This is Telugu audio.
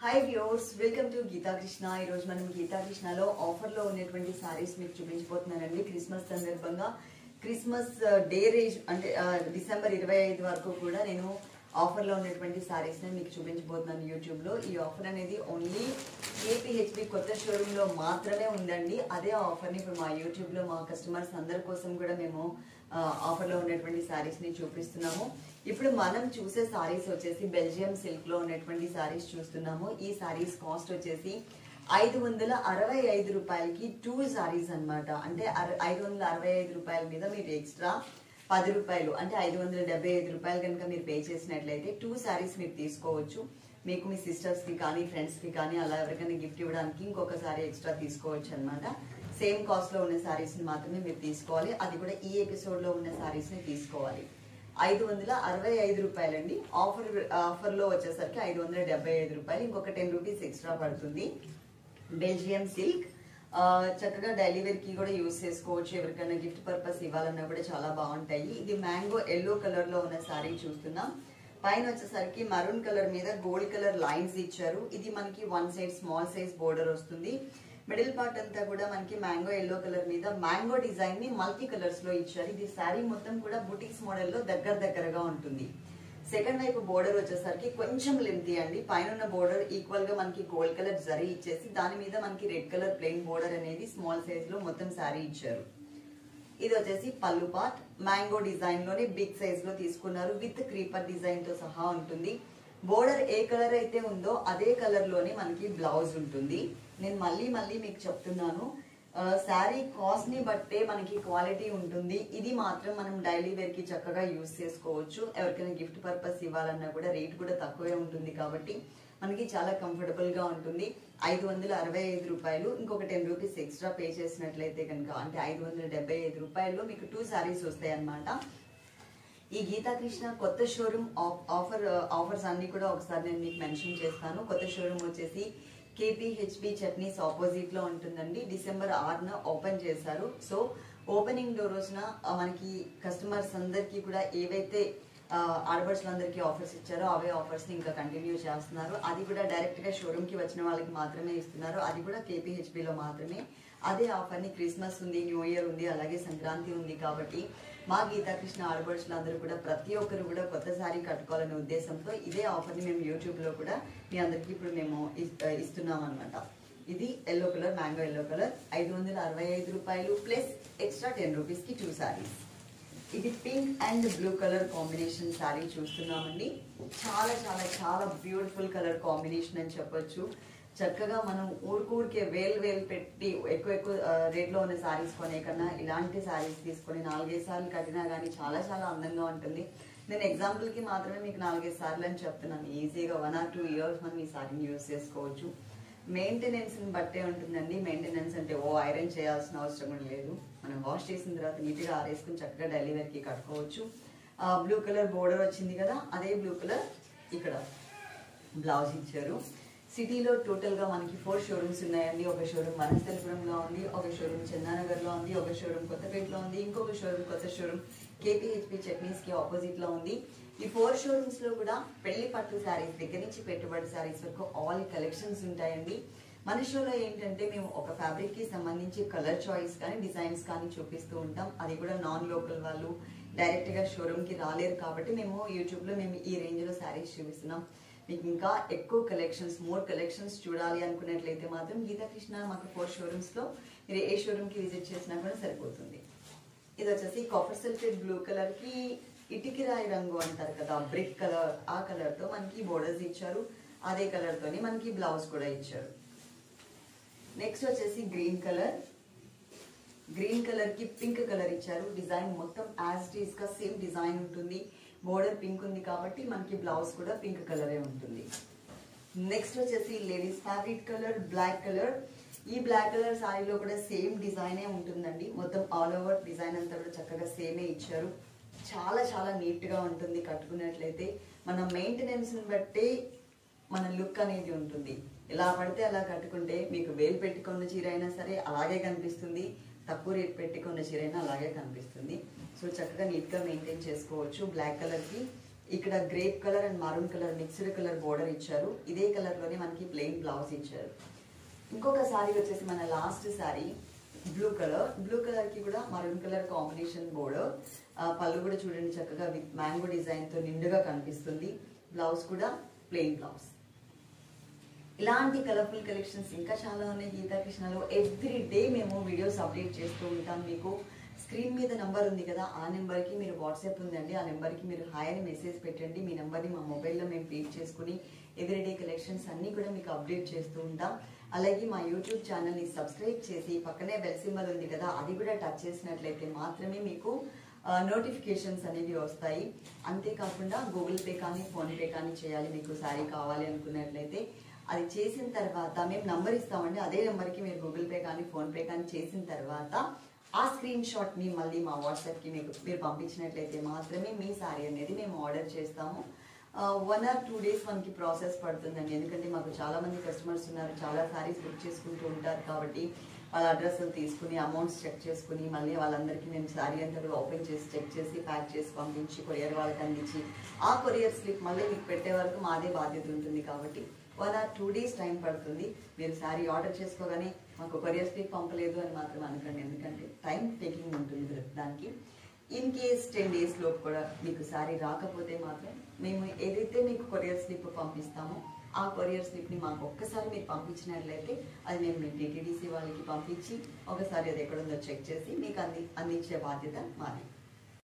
hi viewers welcome to Geetha Krishna ఈ రోజు మనం గీతా కృష్ణలో ఆఫర్ లో ఉన్నటువంటి సారీస్ మీకు చూపించబోతున్నానండి క్రిస్మస్ సందర్భంగా క్రిస్మస్ డే రేజ్ అంటే ఆ, డిసెంబర్ ఇరవై ఐదు వరకు కూడా నేను ఆఫర్ లో ఉన్నటువంటి సారీస్ ని మీకు చూపించబోతున్నాను యూట్యూబ్ లో ఈ ఆఫర్ అనేది ఓన్లీ కేపీహెచ్పి కొత్త షోరూమ్ లో మాత్రమే ఉందండి అదే ఆఫర్ ని ఇప్పుడు మా యూట్యూబ్ లో మా కస్టమర్స్ అందరి కోసం కూడా మేము ఆఫర్ లో ఉన్నటువంటి సారీస్ ని చూపిస్తున్నాము ఇప్పుడు మనం చూసే సారీస్ వచ్చేసి బెల్జియం సిల్క్ లో ఉన్నటువంటి సారీస్ చూస్తున్నాము ఈ సారీస్ కాస్ట్ వచ్చేసి ఐదు వందల అరవై ఐదు రూపాయలకి టూ సారీస్ అన్నమాట అంటే అర- ఐదు వందల అరవై ఐదు రూపాయల మీద మీరు ఎక్స్ట్రా పది రూపాయలు అంటే ఐదు వందల డెబ్బై ఐదు రూపాయలు కనుక మీరు పే చేసినట్లయితే టూ సారీస్ మీరు తీసుకోవచ్చు మీకు మీ సిస్టర్స్ కి కానీ ఫ్రెండ్స్ కి కానీ అలా ఎవరికైనా గిఫ్ట్ ఇవ్వడానికి ఇంకొక సారీ ఎక్స్ట్రా తీసుకోవచ్చు అనమాట సేమ్ కాస్ట్ లో ఉన్న సారీస్ ని మాత్రమే మీరు తీసుకోవాలి అది కూడా ఈ ఎపిసోడ్ లో ఉన్న సారీస్ ని తీసుకోవాలి ఐదు వందల అరవై ఐదు రూపాయలండి ఆఫర్ ఆఫర్ లో వచ్చేసరికి ఐదు వందల డెబ్బై ఐదు రూపాయలు ఇంకొక టెన్ రూపీస్ ఎక్స్ట్రా పడుతుంది బెల్జియం సిల్క్ ఆ, చక్కగా డైలీ వేర్ కి కూడా యూస్ చేసుకోవచ్చు ఎవరికైనా గిఫ్ట్ పర్పస్ ఇవ్వాలన్నా కూడా చాలా బాగుంటాయి ఇది మ్యాంగో ఎల్లో కలర్ లో ఉన్న సారీ చూస్తున్నాం పైన వచ్చేసరికి మరూన్ కలర్ మీద గోల్డ్ కలర్ లైన్స్ ఇచ్చారు ఇది మనకి one side small size border వస్తుంది మిడిల్ పార్ట్ అంతా కూడా మనకి మ్యాంగో ఎల్లో కలర్ మీద మ్యాంగో డిజైన్ ని మల్టీ కలర్స్ లో ఇచ్చారు ఇది శారీ మొత్తం కూడా బుటీక్స్ మోడల్ లో దగ్గర దగ్గరగా ఉంటుంది సెకండ్ వైపు బోర్డర్ వచ్చేసరికి కొంచెం లెంతీ అండి పైన ఉన్న బోర్డర్ ఈక్వల్ గా మనకి గోల్డ్ కలర్ జరీ ఇచ్చేసి దాని మీద మనకి రెడ్ కలర్ ప్లెయిన్ బోర్డర్ అనేది స్మాల్ సైజ్ లో మొత్తం శారీ ఇచ్చారు ఇది వచ్చేసి పళ్ళు పార్ట్ మ్యాంగో డిజైన్ లోనే బిగ్ సైజ్ లో తీసుకున్నారు విత్ క్రీపర్ డిజైన్ తో సహా ఉంటుంది బోర్డర్ ఏ కలర్ అయితే ఉందో అదే కలర్ లోనే మనకి బ్లౌజ్ ఉంటుంది నేను మళ్ళీ మళ్ళీ మీకు చెప్తున్నాను శారీ కాస్ట్ ని బట్టే మనకి క్వాలిటీ ఉంటుంది ఇది మాత్రం మనం డైలీ వేర్ కి చక్కగా యూస్ చేసుకోవచ్చు ఎవరికైనా గిఫ్ట్ పర్పస్ ఇవ్వాలన్నా కూడా రేట్ కూడా తక్కువే ఉంటుంది కాబట్టి మనకి చాలా కంఫర్టబుల్ గా ఉంటుంది ఐదు వందల అరవై ఐదు రూపాయలు ఇంకొక టెన్ రూపీస్ ఎక్స్ట్రా పే చేసినట్లయితే కనుక అంటే ఐదు వందల డెబ్బై ఐదు రూపాయల్లో మీకు టూ సారీస్ వస్తాయి అన్నమాట ఈ గీతా కృష్ణ కొత్త షోరూమ్ ఆఫర్ ఆఫర్స్ అన్ని కూడా ఒకసారి నేను మీకు మెన్షన్ చేస్తాను కొత్త షోరూమ్ వచ్చేసి కేపీహెచ్బి చట్నీస్ ఆపోజిట్ లో ఉంటుందండి డిసెంబర్ ఆరున ఓపెన్ చేశారు సో ఓపెనింగ్ డోర్ రోజున ఆ, మనకి కస్టమర్స్ అందరికీ కూడా ఏవైతే ఆడపడుచులందరికీ ఆఫర్స్ ఇచ్చారో అవే ఆఫర్స్ ని ఇంకా కంటిన్యూ చేస్తున్నారు అది కూడా డైరెక్ట్ గా షోరూమ్ కి వచ్చిన వాళ్ళకి మాత్రమే ఇస్తున్నారు అది కూడా KPHB లో మాత్రమే అదే ఆఫర్ ని క్రిస్మస్ ఉంది న్యూ ఇయర్ ఉంది అలాగే సంక్రాంతి ఉంది కాబట్టి మా గీతాకృష్ణ ఆడపడుచులు అందరూ కూడా ప్రతి ఒక్కరు కూడా కొత్త సారీ కట్టుకోవాలనే ఉద్దేశంతో ఇదే ఆఫర్ ని మేము యూట్యూబ్ లో కూడా మీ అందరికీ ఇప్పుడు మేము ఇస్- ఇస్తున్నాం అనమాట ఇది yellow colour mango yellow colour ఐదు వందల అరవై ఐదు రూపాయలు ప్లస్ ఎక్స్ట్రా టెన్ రూపీస్ కి టూ సారీస్ ఇది pink and blue colour combination saree చూస్తున్నామండి చాలా చాలా చాలా బ్యూటిఫుల్ కలర్ కాంబినేషన్ అని చెప్పొచ్చు చక్కగా మనం ఊరికూరికే వేలు వేలు పెట్టి ఎక్కువ ఎక్కువ ఆ, రేట్లో ఉన్న శారీస్ కొనే కన్నా ఇలాంటి శారీస్ తీసుకొని నాలుగైదు సార్లు కట్టినా కానీ చాలా చాలా అందంగా ఉంటుంది నేను ఎగ్జాంపుల్ కి మాత్రమే మీకు నాలుగైదు సార్లు అని చెప్తున్నాను ఈజీగా వన్ ఆర్ టూ ఇయర్స్ మనం ఈ శారీని యూస్ చేసుకోవచ్చు మెయింటెనెన్స్ ని బట్టే ఉంటుందండి మెయింటెనెన్స్ అంటే ఓ ఐరన్ చేయాల్సిన అవసరం కూడా లేదు మనం వాష్ చేసిన తర్వాత నీట్ గా ఆరేసుకుని చక్కగా డైలీ వేర్ కి కట్టుకోవచ్చు బ్లూ కలర్ బోర్డర్ వచ్చింది కదా అదే బ్లూ కలర్ ఇక్కడ బ్లౌజ్ ఇచ్చారు సిటీలో టోటల్ గా మనకి ఫోర్ షోరూమ్స్ ఉన్నాయండి ఒక షోరూమ్ వనస్థలిపురంలో ఉంది ఒక షోరూమ్ చందానగర్ లో ఉంది ఒక షోరూమ్ కొత్తపేటలో ఉంది ఇంకొక షోరూమ్ కొత్త షోరూమ్ కేపీహెచ్పి చట్నీస్ కి ఆపోజిట్ లో ఉంది ఈ ఫోర్ షోరూమ్స్ లో కూడా పెళ్లి పట్టు శారీస్ దగ్గర నుంచి పెట్టుబడి శారీస్ వరకు ఆల్ కలెక్షన్స్ ఉంటాయండి మన షోలో ఏంటంటే మేము ఒక ఫ్యాబ్రిక్ కి సంబంధించి కలర్ చాయిస్ కానీ డిజైన్స్ కానీ చూపిస్తూ ఉంటాం అది కూడా నాన్ లోకల్ వాళ్ళు డైరెక్ట్ గా షోరూమ్ కి రాలేరు కాబట్టి మేము యూట్యూబ్ లో మేము ఈ రేంజ్ లో శారీస్ చూపిస్తున్నాం మీకు ఇంకా ఎక్కువ కలెక్షన్స్ మోర్ కలెక్షన్స్ చూడాలి అనుకున్నట్లయితే మాత్రం గీతా కృష్ణ మాకు ఫోర్ షోరూమ్స్ లో మీరు ఏ షోరూమ్ కి విజిట్ చేసినా కూడా సరిపోతుంది ఇది వచ్చేసి కాపర్ సల్ఫేట్ బ్లూ కలర్ కి ఇటికి రాయి రంగు అంటారు కదా బ్రిక్ కలర్ ఆ కలర్ తో మనకి బోర్డర్స్ ఇచ్చారు అదే కలర్ తోని మనకి బ్లౌజ్ కూడా ఇచ్చారు నెక్స్ట్ వచ్చేసి గ్రీన్ కలర్ గ్రీన్ కలర్ కి పింక్ కలర్ ఇచ్చారు డిజైన్ మొత్తం యాజ్ ఇట్ ఈస్ గా సేమ్ డిజైన్ ఉంటుంది బోర్డర్ పింక్ ఉంది కాబట్టి మనకి బ్లౌజ్ కూడా పింక్ కలరే ఉంటుంది నెక్స్ట్ వచ్చేసి ladies fabric colour black colour ఈ బ్లాక్ కలర్ సారీలో కూడా సేమ్ డిజైనే ఉంటుందండి మొత్తం ఆల్ ఓవర్ డిజైన్ అంతా కూడా చక్కగా సేమే ఇచ్చారు చాలా చాలా నీట్ గా ఉంటుంది కట్టుకున్నట్లయితే మన మెయింటెనెన్స్ బట్టి మన లుక్ అనేది ఉంటుంది ఎలా పడితే అలా కట్టుకుంటే మీకు వేలు పెట్టుకున్న చీర అయినా సరే అలాగే కనిపిస్తుంది తక్కువ రేట్ పెట్టుకున్న చీర అయినా అలాగే కనిపిస్తుంది సో చక్కగా నీట్ గా మెయింటైన్ చేసుకోవచ్చు బ్లాక్ కలర్ కి ఇక్కడ grape colour and maroon colour mixed colour border ఇచ్చారు ఇదే కలర్ లోనే మనకి ప్లెయిన్ బ్లౌజ్ ఇచ్చారు ఇంకొక సారీ వచ్చేసి మన last saree blue colour blue colour కి కూడా మరూన్ కలర్ కాంబినేషన్ బోర్డర్ పళ్ళు కూడా చూడండి చక్కగా విత్ మ్యాంగో డిజైన్ తో నిండుగా కనిపిస్తుంది బ్లౌజ్ కూడా ప్లెయిన్ బ్లౌజ్ ఇలాంటి కలర్ఫుల్ కలెక్షన్స్ ఇంకా చాలా ఉన్నాయి గీతా కృష్ణలో ఎవ్రీ డే మేము వీడియోస్ అప్డేట్ చేస్తూ ఉంటాం మీకు స్క్రీన్ మీద నెంబర్ ఉంది కదా ఆ నెంబర్కి మీరు వాట్సాప్ ఉందండి ఆ నెంబర్కి మీరు హాయ్ అని మెసేజ్ పెట్టండి మీ నెంబర్ని మా మొబైల్లో మేము ఫీడ్ చేసుకుని ఎవ్రీడే కలెక్షన్స్ అన్నీ కూడా మీకు అప్డేట్ చేస్తూ ఉంటాం అలాగే మా యూట్యూబ్ ఛానల్ని సబ్స్క్రైబ్ చేసి పక్కనే బెల్ సింబల్ ఉంది కదా అది కూడా టచ్ చేసినట్లయితే మాత్రమే మీకు నోటిఫికేషన్స్ అనేవి వస్తాయి అంతేకాకుండా గూగుల్ పే కానీ ఫోన్పే కానీ చేయాలి మీకు శారీ కావాలి అనుకున్నట్లయితే అది చేసిన తర్వాత మేము నంబర్ ఇస్తామండి అదే నెంబర్కి మీరు గూగుల్ పే కానీ ఫోన్పే కానీ చేసిన తర్వాత ఆ స్క్రీన్ షాట్ని మళ్ళీ మా వాట్సాప్కి మీకు మీరు పంపించినట్లయితే మాత్రమే మీ శారీ అనేది మేము ఆర్డర్ చేస్తాము వన్ ఆర్ టూ డేస్ మనకి ప్రాసెస్ పడుతుందండి ఎందుకంటే మాకు చాలా మంది కస్టమర్స్ ఉన్నారు చాలా శారీస్ బుక్ చేసుకుంటూ ఉంటారు కాబట్టి వాళ్ళ అడ్రస్లు తీసుకుని అమౌంట్స్ చెక్ చేసుకుని మళ్ళీ వాళ్ళందరికీ మేము శారీ అంతా కూడా ఓపెన్ చేసి చెక్ చేసి ప్యాక్ చేసి పంపించి కొరియర్ వాళ్ళకి అందించి ఆ కొరియర్ స్లిప్ మళ్ళీ మీకు పెట్టే వరకు మాదే బాధ్యత ఉంటుంది కాబట్టి one or two days time పడుతుంది మీరు శారీ ఆర్డర్ చేసుకోగానే మాకు కొరియర్ స్లిప్ పంపలేదు అని మాత్రం అనకండి ఎందుకంటే టైం టేకింగ్ ఉంటుంది దానికి ఇన్ కేస్ టెన్ డేస్ లోపు కూడా మీకు శారీ రాకపోతే మాత్రం మేము ఏదైతే మీకు కొరియర్ స్లిప్ పంపిస్తామో ఆ కొరియర్ స్లిప్ని మాకు ఒక్కసారి మీరు పంపించినట్లయితే అది మేము మీ టీటీడీసీ వాళ్ళకి పంపించి ఒకసారి అది ఎక్కడుందో చెక్ చేసి మీకు అంది అందించే బాధ్యత మాది